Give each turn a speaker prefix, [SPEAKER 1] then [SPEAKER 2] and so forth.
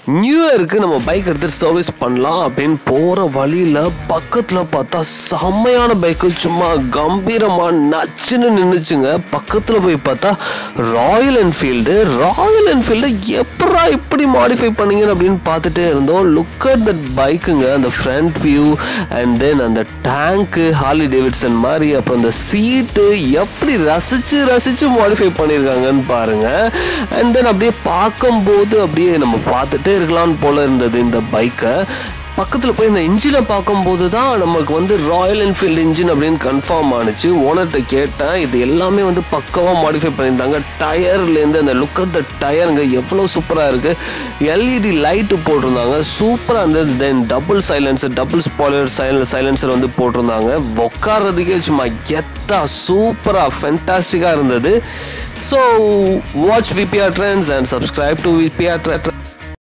[SPEAKER 1] new இயருக்கு நம்ம bike எடுத்து சர்வீஸ் பண்ணலாம் அப்படின்னு போகிற வழியில் பக்கத்தில் பார்த்தா செம்மையான பைக்கு சும்மா கம்பீரமாக நச்சுன்னு நின்றுச்சுங்க பக்கத்தில் போய் பார்த்தா ராயல் என்ஃபீல்டு ராயல் என்ஃபீல்டு எப்படா இப்படி மாடிஃபை பண்ணீங்க அப்படின்னு பார்த்துட்டே இருந்தோம் லுக் அட் தட் பைக்குங்க அந்த ஃப்ரண்ட் வியூ அண்ட் தென் அந்த டேங்க்கு ஹார்லி டேவிட்சன் மாதிரி அப்புறம் அந்த சீட்டு எப்படி ரசித்து ரசித்து மாடிஃபை பண்ணியிருக்காங்கன்னு பாருங்க அண்ட் தென் அப்படியே பார்க்கும்போது அப்படியே நம்ம பார்த்துட்டே இருக்கலாம்னு போல இருந்தது இந்த பைக்கை பக்கத்தில் போய் இந்த இன்ஜினை பார்க்கும்போது தான் நமக்கு வந்து ராயல் என்ஃபீல்டு இன்ஜின் அப்படின்னு கன்ஃபார்ம் ஆனிச்சு ஓனர்கிட்ட கேட்டேன் இது எல்லாமே வந்து பக்கவாக மாடிஃபை பண்ணியிருந்தாங்க டயர்லேருந்து அந்த லுக் அட் த டயருங்க எவ்வளோ சூப்பராக இருக்குது எல்இடி லைட்டு போட்டிருந்தாங்க சூப்பராக இருந்தது then double silencer double spoiler சைல சைலன்சர் வந்து போட்டிருந்தாங்க உட்கார்றதுக்கே சும்மா எத்தா சூப்பராக ஃபென்டாஸ்டிக்காக இருந்தது so watch VBR trends and subscribe to VPR